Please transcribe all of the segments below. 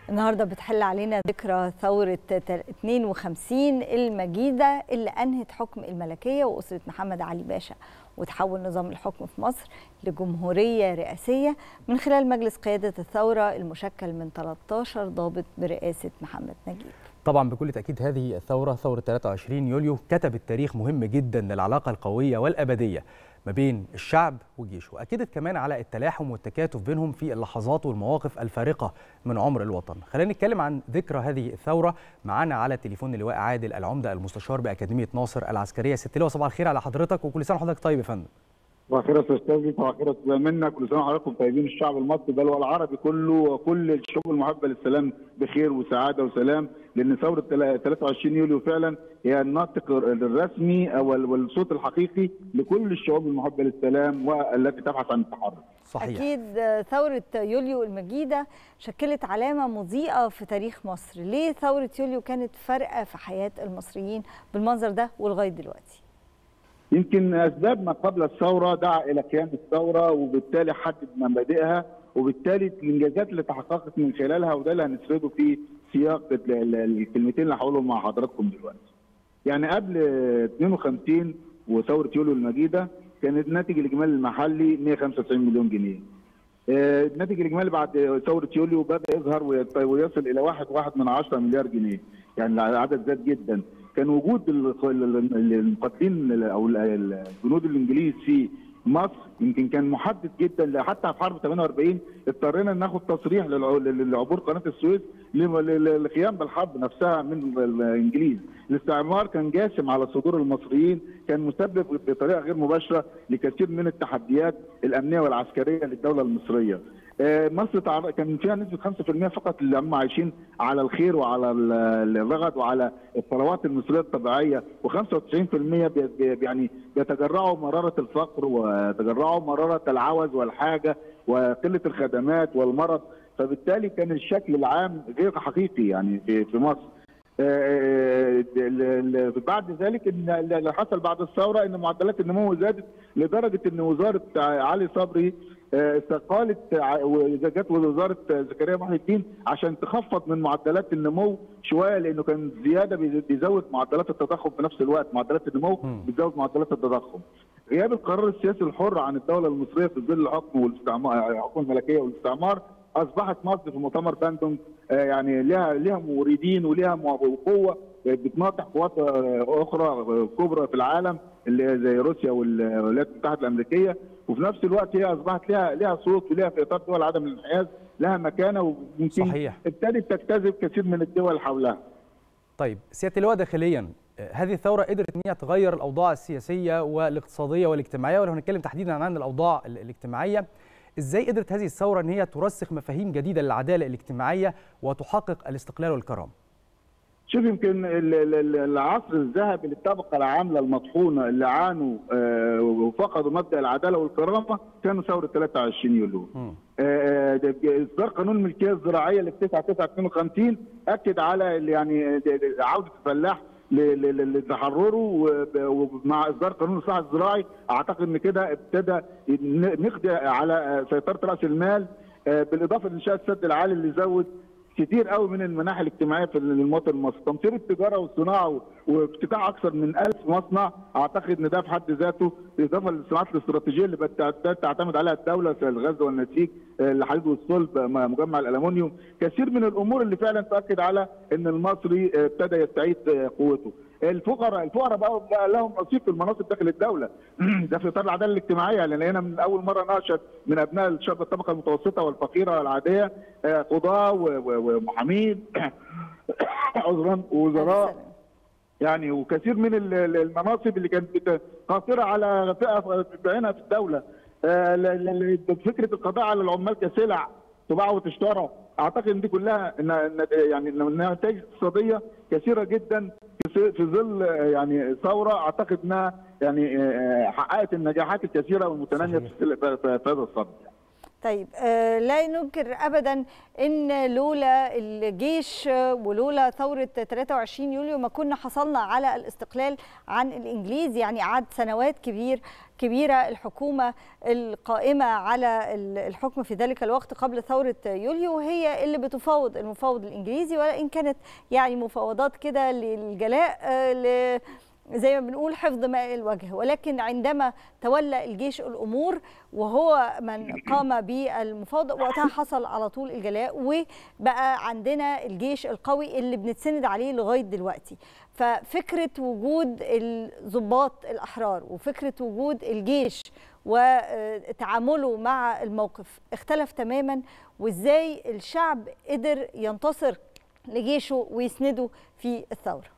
النهارده بتحل علينا ذكرى ثورة 52 المجيدة اللي أنهت حكم الملكية وأسرة محمد علي باشا وتحول نظام الحكم في مصر لجمهورية رئاسية من خلال مجلس قيادة الثورة المشكل من 13 ضابط برئاسة محمد نجيب طبعا بكل تأكيد هذه الثورة ثورة 23 يوليو كتبت تاريخ مهم جدا للعلاقة القوية والأبدية ما بين الشعب وجيشه وأكدت كمان على التلاحم والتكاتف بينهم في اللحظات والمواقف الفارقة من عمر الوطن خلينا نتكلم عن ذكرى هذه الثورة معانا على التليفون اللواء عادل العمدة المستشار بأكاديمية ناصر العسكرية ست لواء صباح الخير على حضرتك وكل سنة وحضرتك طيب يا فندم صباح الخير يا استاذ استاذي صباح الخير يا استاذ منى كل سنه وحضراتكم طيبين الشعب المصري بل والعربي كله وكل الشعوب المحبه للسلام بخير وسعاده وسلام لان ثوره 23 يوليو فعلا هي الناطق الرسمي او والصوت الحقيقي لكل الشعوب المحبه للسلام والتي تبحث عن التحرر. صحيح. اكيد ثوره يوليو المجيده شكلت علامه مضيئه في تاريخ مصر، ليه ثوره يوليو كانت فارقه في حياه المصريين بالمنظر ده ولغايه دلوقتي؟ يمكن اسباب ما قبل الثوره دعا الى قيام الثوره وبالتالي حدد مبادئها وبالتالي الانجازات اللي تحققت من خلالها وده اللي هنسرده في سياق الكلمتين اللي هقولهم مع حضراتكم دلوقتي. يعني قبل 52 وثوره يوليو المجيده كان الناتج الاجمالي المحلي 195 مليون جنيه. الناتج الاجمالي بعد ثوره يوليو بدا يظهر ويصل الى 1.1 من 10 مليار جنيه، يعني العدد زاد جدا. كان وجود المقاتلين او الجنود الانجليز في مصر يمكن كان محدد جدا حتى في حرب 48 اضطرينا ناخد تصريح لعبور قناه السويس للقيام بالحرب نفسها من الانجليز، الاستعمار كان جاسم على صدور المصريين، كان مسبب بطريقه غير مباشره لكثير من التحديات الامنيه والعسكريه للدوله المصريه. مصر كان فيها نسبه 5% فقط اللي هم عايشين على الخير وعلى الرغد وعلى الثروات المصريه الطبيعيه و95% يعني بيتجرعوا مراره الفقر ويتجرعوا مراره العوز والحاجه وقله الخدمات والمرض فبالتالي كان الشكل العام غير حقيقي يعني في في مصر. بعد ذلك اللي حصل بعد الثوره ان معدلات النمو زادت لدرجه ان وزاره علي صبري استقالت جت وزاره زكريا محي الدين عشان تخفض من معدلات النمو شويه لانه كان زياده بيزود معدلات التضخم في نفس الوقت معدلات النمو بتزود معدلات التضخم. غياب القرار السياسي الحر عن الدوله المصريه في ظل الحكم والاستعمار الحكم الملكيه والاستعمار اصبحت مصر في مؤتمر باندونج يعني لها لها موردين ولها قوه بتناطح قوات اخرى كبرى في العالم اللي زي روسيا والولايات المتحده الامريكيه وفي نفس الوقت هي اصبحت لها لها صوت ولها في اطار دول عدم الانحياز لها مكانه ويمكن صحيح ابتدت تجتذب كثير من الدول حولها. طيب سياده اللواء داخليا هذه الثوره قدرت ان هي تغير الاوضاع السياسيه والاقتصاديه والاجتماعيه ولو هنتكلم تحديدا عن الاوضاع الاجتماعيه ازاي قدرت هذه الثوره ان هي ترسخ مفاهيم جديده للعداله الاجتماعيه وتحقق الاستقلال والكرامه شوف يمكن العصر الذهبي للطبقه العامله المطحونه اللي عانوا وفقدوا مبدا العداله والكرامه كانوا ثوره 23 يوليو. اصدار قانون الملكيه الزراعيه اللي في 9 9 52 اكد على يعني عوده الفلاح لتحرره ومع اصدار قانون الاصلاح الزراعي اعتقد ان كده ابتدى نقضي على سيطره راس المال بالاضافه لانشاء السد العالي اللي زود كتير قوي من المناحي الاجتماعيه في المواطن المصري، تمثيل التجاره والصناعه وافتتاح اكثر من 1000 مصنع اعتقد ان ده في حد ذاته بالاضافه للصناعات الاستراتيجيه اللي تعتمد عليها الدوله زي الغاز والنسيج الحديد والصلب مجمع الالومنيوم، كثير من الامور اللي فعلا تؤكد على ان المصري ابتدى يستعيد قوته. الفقراء الفقراء بقى لهم نصيب في المناصب داخل الدوله ده في اطار العداله الاجتماعيه لان هنا من اول مره نشأت من ابناء الشعب الطبقه المتوسطه والفقيره والعاديه قضاه ومحامين عذرا ووزراء يعني وكثير من المناصب اللي كانت قاصره على فئه بعينها في الدوله فكره القضاء على العمال كسلع تباع وتشترى اعتقد ان دي كلها إن يعني نتائج اقتصاديه كثيره جدا في ظل يعني ثوره اعتقد انها يعني حققت النجاحات الكثيره والمتناميه في هذا الصدد طيب آه لا ننكر ابدا ان لولا الجيش ولولا ثوره 23 يوليو ما كنا حصلنا على الاستقلال عن الانجليز يعني عاد سنوات كبير كبيره الحكومه القائمه على الحكم في ذلك الوقت قبل ثوره يوليو هي اللي بتفاوض المفاوض الانجليزي وان كانت يعني مفاوضات كده للجلاء آه زي ما بنقول حفظ ماء الوجه ولكن عندما تولى الجيش الامور وهو من قام بالمفاوضه وقتها حصل على طول الجلاء وبقى عندنا الجيش القوي اللي بنتسند عليه لغايه دلوقتي ففكره وجود الضباط الاحرار وفكره وجود الجيش وتعامله مع الموقف اختلف تماما وازاي الشعب قدر ينتصر لجيشه ويسنده في الثوره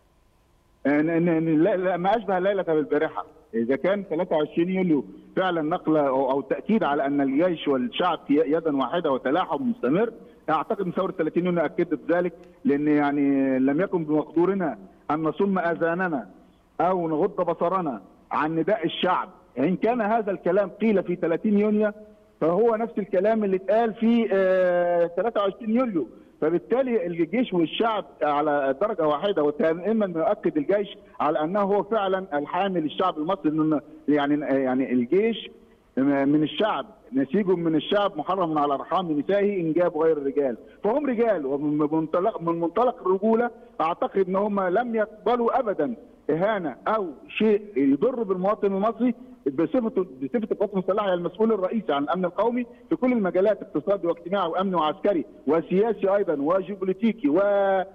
لا لا ما اشبه ليله بالبارحه اذا كان 23 يوليو فعلا نقله او, أو تاكيد على ان الجيش والشعب في يدا واحده وتلاحم مستمر اعتقد ان ثوره 30 يونيو اكدت ذلك لان يعني لم يكن بمقدورنا ان نصم اذاننا او نغض بصرنا عن نداء الشعب ان كان هذا الكلام قيل في 30 يونيو فهو نفس الكلام اللي اتقال في 23 يوليو فبالتالي الجيش والشعب على درجه واحده ودائما يؤكد الجيش على انه هو فعلا الحامل الشعب المصري انه يعني يعني الجيش من الشعب نسيج من الشعب محرم على ارحام نسائه ان جاب غير الرجال فهم رجال ومن منطلق من منطلق الرجوله اعتقد ان هم لم يقبلوا ابدا اهانه او شيء يضر بالمواطن المصري بصفته بصفه القوات المسلحه هي المسؤول الرئيسي عن الامن القومي في كل المجالات اقتصادي واجتماعي وامني وعسكري وسياسي ايضا وجيوبوليتيكي و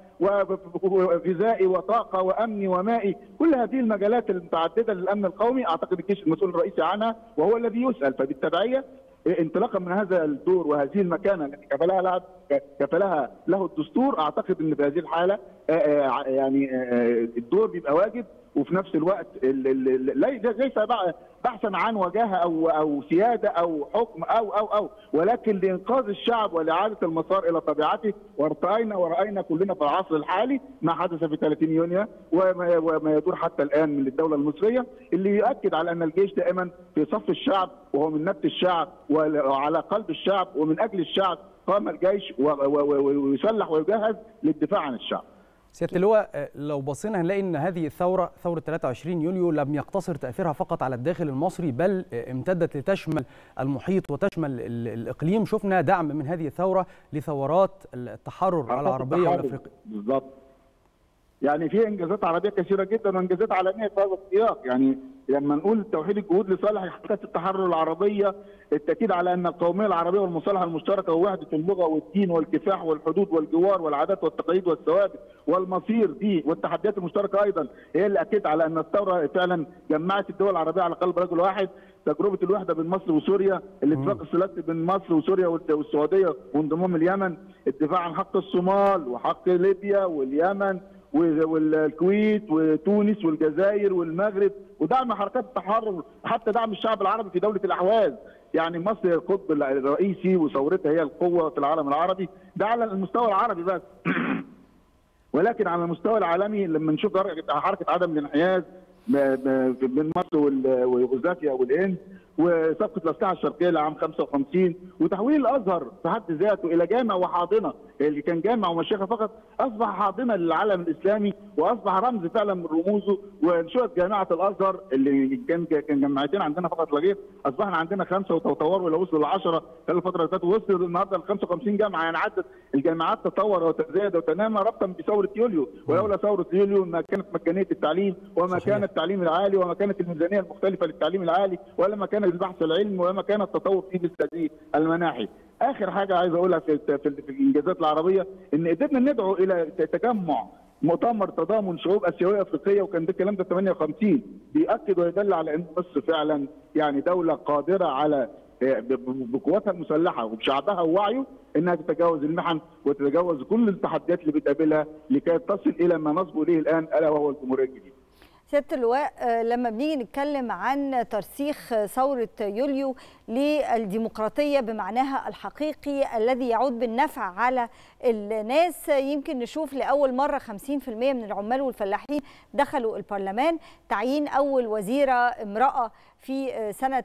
وغذائي وطاقه وامني ومائي كل هذه المجالات المتعدده للامن القومي اعتقد الجيش المسؤول الرئيسي عنها وهو الذي يسال فبالتبعيه انطلاقا من هذا الدور وهذه المكانه التي كفلها كفلها له الدستور اعتقد ان في هذه الحاله يعني الدور بيبقى واجب وفي نفس الوقت ليس بحثا عن وجاهه او او سياده او حكم او او او ولكن لانقاذ الشعب ولاعاده المسار الى طبيعته وارتأينا وراينا كلنا في العصر الحالي ما حدث في 30 يونيو وما, وما يدور حتى الان من الدوله المصريه اللي يؤكد على ان الجيش دائما في صف الشعب وهو من نبت الشعب وعلى قلب الشعب ومن اجل الشعب قام الجيش ويسلح ويجهز للدفاع عن الشعب. سياده اللواء لو بصينا هنلاقي ان هذه الثوره ثوره 23 يوليو لم يقتصر تاثيرها فقط على الداخل المصري بل امتدت لتشمل المحيط وتشمل الاقليم شفنا دعم من هذه الثوره لثورات التحرر العربيه والافريقيه بالظبط يعني في انجازات عربيه كثيره جدا وانجازات عالميه في هذا السياق يعني لما نقول توحيد الجهود لصالح حركات التحرر العربيه التاكيد على ان القوميه العربيه والمصالحه المشتركه ووحده اللغه والدين والكفاح والحدود والجوار والعادات والتقاليد والثوابت والمصير دي والتحديات المشتركه ايضا هي اللي اكدت على ان الثوره فعلا جمعت الدول العربيه على قلب رجل واحد تجربه الوحده بين مصر وسوريا الاتفاق الثلاثي بين مصر وسوريا والسعوديه وانضمام اليمن الدفاع عن حق الصومال وحق ليبيا واليمن والكويت وتونس والجزائر والمغرب ودعم حركات التحرر حتى دعم الشعب العربي في دوله الاحواز يعني مصر هي القطب الرئيسي وثورتها هي القوه في العالم العربي ده على المستوى العربي بس ولكن على المستوى العالمي لما نشوف حركه عدم الانحياز بين مصر ويوغوسلافيا والهند وصفقه الاسلحه الشرقيه لعام 55 وتحويل الازهر في حد ذاته الى جامع وحاضنه اللي كان جامع ومشيخه فقط اصبح حاضنه للعالم الاسلامي واصبح رمز فعلا من رموزه وانشئت جامعه الازهر اللي كان كان جامعتين عندنا فقط لا غير اصبحنا عندنا خمسه وتطوروا الى وصلوا ل 10 خلال الفتره اللي فاتت وصلوا النهارده ل 55 جامعه يعني عدت الجامعات تطور وتزداد وتنامى ربطا بثوره يوليو ولولا ثوره يوليو ما كانت مجانيه التعليم وما صحيح. كان التعليم العالي وما كانت الميزانيه المختلفه للتعليم العالي ولا ما كان البحث العلمي وما كان التطور في مثل هذه المناحي. اخر حاجه عايز اقولها في في الانجازات العربيه ان قدرنا ندعو الى تجمع مؤتمر تضامن شعوب اسيويه افريقيه وكان ده الكلام ده 58 بيأكد ويدل على ان مصر فعلا يعني دوله قادره على بقواتها المسلحه وبشعبها ووعيه انها تتجاوز المحن وتتجاوز كل التحديات اللي بتقابلها لكي تصل الى ما نصبو اليه الان الا وهو الجمهوريه الجديده. سياده اللواء لما بنيجي نتكلم عن ترسيخ ثوره يوليو للديمقراطيه بمعناها الحقيقي الذي يعود بالنفع على الناس يمكن نشوف لاول مره 50% من العمال والفلاحين دخلوا البرلمان تعيين اول وزيره امراه في سنة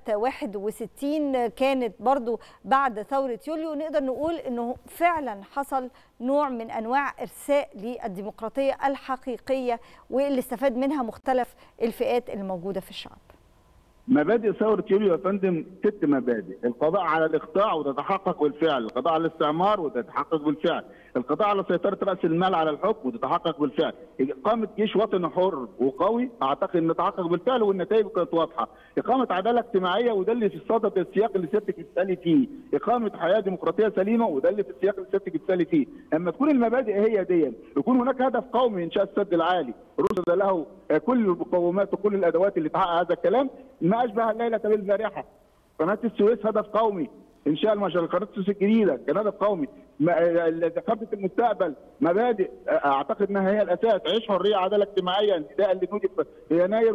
61 كانت برضو بعد ثورة يوليو نقدر نقول أنه فعلا حصل نوع من أنواع إرساء للديمقراطية الحقيقية واللي استفاد منها مختلف الفئات الموجودة في الشعب مبادئ ثورة يوليو يا فندم ست مبادئ، القضاء على الإخضاع وتتحقق بالفعل، القضاء على الاستعمار وتتحقق بالفعل، القضاء على سيطرة رأس المال على الحكم وتتحقق بالفعل، إقامة جيش وطني حر وقوي أعتقد أن تحقق بالفعل والنتائج كانت واضحة، إقامة عدالة اجتماعية وده اللي في صدد السياق اللي سيادتك بتسألي فيه، إقامة حياة ديمقراطية سليمة وده اللي في السياق اللي سيادتك بتسألي فيه، أما تكون المبادئ هي دي، يكون هناك هدف قومي إنشاء السد العالي، رصد له كل المقومات وكل الادوات اللي تحقق هذا الكلام ما اشبه الليله بالبارحه قناه السويس هدف قومي انشاء المشاريع قناه السويس الجديده كان هدف قومي ثقافه المستقبل مبادئ اعتقد انها هي الاساس عيش حريه عداله اجتماعيه النداء اللي نودي في يناير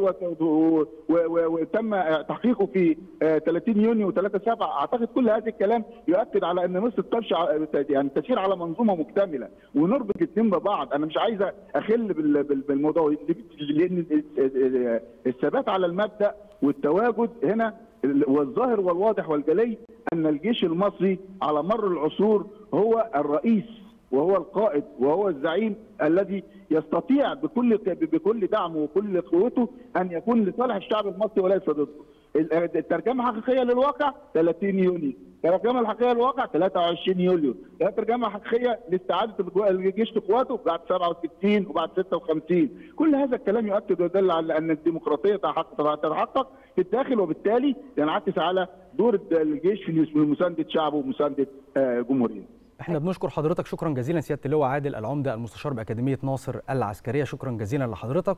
وتم تحقيقه في 30 يونيو و3 7 اعتقد كل هذا الكلام يؤكد على ان مصر تمشي يعني تسير على منظومه مكتمله ونربط الاثنين ببعض انا مش عايز اخل بالموضوع لان الثبات على المبدا والتواجد هنا والظاهر والواضح والجلي ان الجيش المصري على مر العصور هو الرئيس وهو القائد وهو الزعيم الذي يستطيع بكل بكل دعمه وكل قوته ان يكون لصالح الشعب المصري وليس ضده. الترجمه الحقيقيه للواقع 30 يونيو، الترجمه الحقيقيه للواقع 23 يوليو، الترجمه الحقيقيه لاستعاده الجيش لقواته بعد 67 وبعد 56 كل هذا الكلام يؤكد ويدل على ان الديمقراطيه تتحقق في الداخل وبالتالي ينعكس على دور الجيش في مسانده شعبه ومسانده جمهوريته احنا بنشكر حضرتك شكرا جزيلا سياده اللواء عادل العمده المستشار باكاديميه ناصر العسكريه شكرا جزيلا لحضرتك